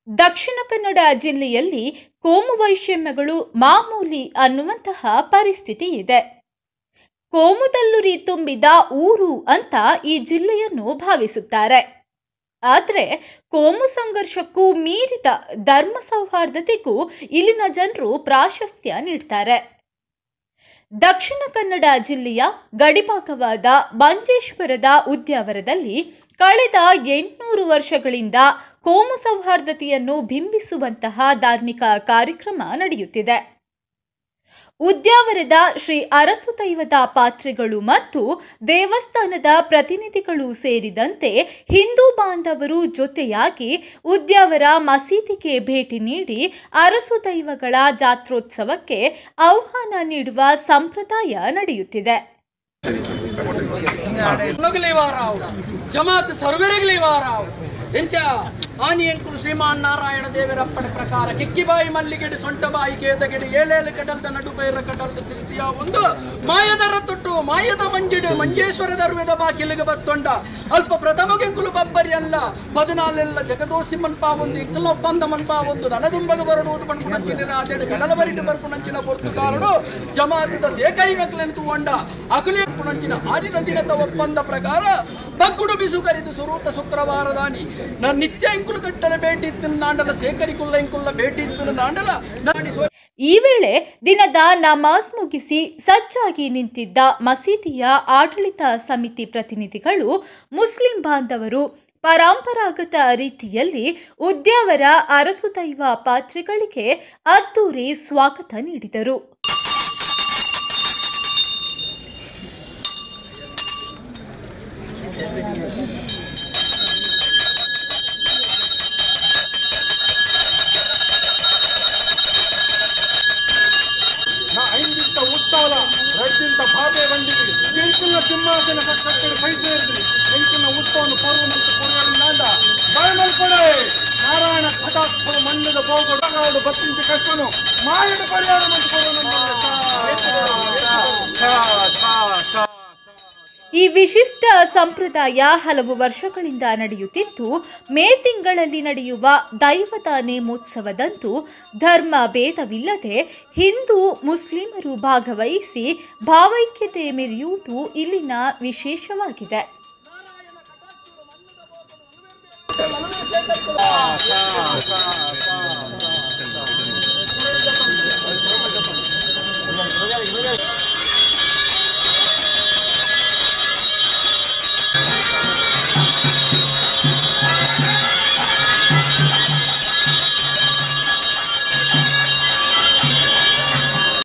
ದಕ್ಷಿಣ ಕನ್ನಡ ಜಿಲ್ಲೆಯಲ್ಲಿ ಕೋಮು ವೈಷಮ್ಯಗಳು ಮಾಮೂಲಿ ಅನ್ನುವಂತಹ ಪರಿಸ್ಥಿತಿ ಇದೆ ಕೋಮುದಲ್ಲುರಿ ತುಂಬಿದ ಊರು ಅಂತ ಈ ಜಿಲ್ಲೆಯನ್ನು ಭಾವಿಸುತ್ತಾರೆ ಆದರೆ ಕೋಮು ಸಂಘರ್ಷಕ್ಕೂ ಮೀರಿದ ಧರ್ಮ ಸೌಹಾರ್ದತೆಗೂ ಇಲ್ಲಿನ ಜನರು ಪ್ರಾಶಸ್ತ್ಯ ನೀಡ್ತಾರೆ ದಕ್ಷಿಣ ಕನ್ನಡ ಜಿಲ್ಲೆಯ ಗಡಿಭಾಗವಾದ ಮಂಜೇಶ್ವರದ ಉದ್ಯಾವರದಲ್ಲಿ ಕಳೆದ ಎಂಟುನೂರು ವರ್ಷಗಳಿಂದ ಕೋಮು ಸೌಹಾರ್ದತೆಯನ್ನು ಬಿಂಬಿಸುವಂತಹ ಧಾರ್ಮಿಕ ಕಾರ್ಯಕ್ರಮ ನಡೆಯುತ್ತಿದೆ ಉದ್ಯಾವರದ ಶ್ರೀ ಅರಸು ದೈವದ ಪಾತ್ರೆಗಳು ಮತ್ತು ದೇವಸ್ಥಾನದ ಪ್ರತಿನಿಧಿಗಳು ಸೇರಿದಂತೆ ಹಿಂದೂ ಬಾಂಧವರು ಜೊತೆಯಾಗಿ ಉದ್ಯಾವರ ಮಸೀದಿಗೆ ಭೇಟಿ ನೀಡಿ ಅರಸು ದೈವಗಳ ಜಾತ್ರೋತ್ಸವಕ್ಕೆ ಆಹ್ವಾನ ನೀಡುವ ಸಂಪ್ರದಾಯ ನಡೆಯುತ್ತಿದೆ నొగలేవారావు జమాత్ సర్వెరగలేవారావు ఎంచా ఆని ఎంకులు శ్రీమాన్ నారాయణ ದೇವರಪ್ಪನ ಪ್ರಕಾರ ಕಿಕ್ಕಿಬಾಯಿ ಮಲ್ಲಿಗೆಡಿ ಸೊಂಟಬಾಯಿ ಕೇತಗೆಡಿ ಏಳೇಳು ಕಡಲ್ದ ನಡುಬೈರ ಕಡಲ್ದ ಸೃಷ್ಟಿಯ ಒಂದು ಮಾಯದರ ತೊಟ್ಟು ಮಾಯದ ಮಂಜಿಡು ಮಂಜೇಶ್ವರದ ರುವೆದ ಬಾಕಿಲಿಗೆ ಬತ್ತೊಂಡ ಅಲ್ಪ ಪ್ರಥಮ ಕೆಂಕುಲು ಬಬ್ಬರಿ ಅಲ್ಲ ಪದಿನಾಲೆಲ್ಲ ಜಗದೋಸಿ ಮನ್ಪ ಒಂದು ಇಕ್ಕಲ ಒಪ್ಪಂದ ಮನ್ಪ ಒಂದು ನನದುಂಬಗ ಬರಡುವುದು ಪಣ್ಪುಣಂಚಿನ ಅದೆಡು ಕಡಲ ಬರಿಟ್ಟು ಬರ್ಪುಣಂಚಿನ ಪೊರ್ತು ಕಾರಣ ಜಮಾತದ ಸೇಕೈ ನಕಲೆಂತು ಹೊಂಡ ಅಕಲಿ ಪುಣಂಚಿನ ಆದಿನ ದಿನದ ಒಪ್ಪಂದ ಪ್ರಕಾರ ಬಗ್ಗುಡು ಬಿಸು ಕರೆದು ಸುರೂತ ಶುಕ್ರವಾರದಾನಿ ನ ನಿತ್ಯ ಇಂಕುಲು ಕಟ್ಟಲ ಭೇಟಿ ಇತ್ತು ನಾಂಡಲ ಸೇಕರಿಕುಲ್ಲ ಇಂಕುಲ್ಲ ಭೇಟಿ ಇತ್ತು ನಾಂಡಲ ನಾಡಿ ಸೋ- ಈ ವೇಳೆ ದಿನದ ನಮಾಜ್ ಮುಗಿಸಿ ಸಜ್ಜಾಗಿ ನಿಂತಿದ್ದ ಮಸೀದಿಯ ಆಡಳಿತ ಸಮಿತಿ ಪ್ರತಿನಿಧಿಗಳು ಮುಸ್ಲಿಂ ಬಾಂಧವರು ಪರಂಪರಾಗತ ರೀತಿಯಲ್ಲಿ ಉದ್ಯಾವರ ಅರಸು ದೈವ ಪಾತ್ರೆಗಳಿಗೆ ಅದ್ದೂರಿ ಸ್ವಾಗತ ನೀಡಿದರು నా ఐందింత ఉత్తాల రెడ్డింత బాబే వండిది ఎంకున్న సింహాసన కట్టడి కైసేరిది ఎంకున్న ఉత్తವನ್ನು ಪೂರ್ವಮಂತ ಕೊಡುಗಳಿಂದ ಬಯಮಲ್ಪಡೆ ನಾರಾಯಣ ಕಟಾಕ್ಷ ಮಣ್ಣದ ಬೋಗಡು ಬತ್ತಿಂಚ ಕಷ್ಟನು ಮಾಯದ ಪರಿಹಾರ ಈ ವಿಶಿಷ್ಟ ಸಂಪ್ರದಾಯ ಹಲವು ವರ್ಷಗಳಿಂದ ನಡೆಯುತ್ತಿದ್ದು ಮೇ ತಿಂಗಳಲ್ಲಿ ನಡೆಯುವ ದೈವದ ನೇಮೋತ್ಸವದಂದು ಧರ್ಮ ಭೇದವಿಲ್ಲದೆ ಹಿಂದೂ ಮುಸ್ಲಿಮರು ಭಾಗವಹಿಸಿ ಭಾವೈಕ್ಯತೆ ಮೆರೆಯುವುದು ಇಲ್ಲಿನ ವಿಶೇಷವಾಗಿದೆ ಸಾ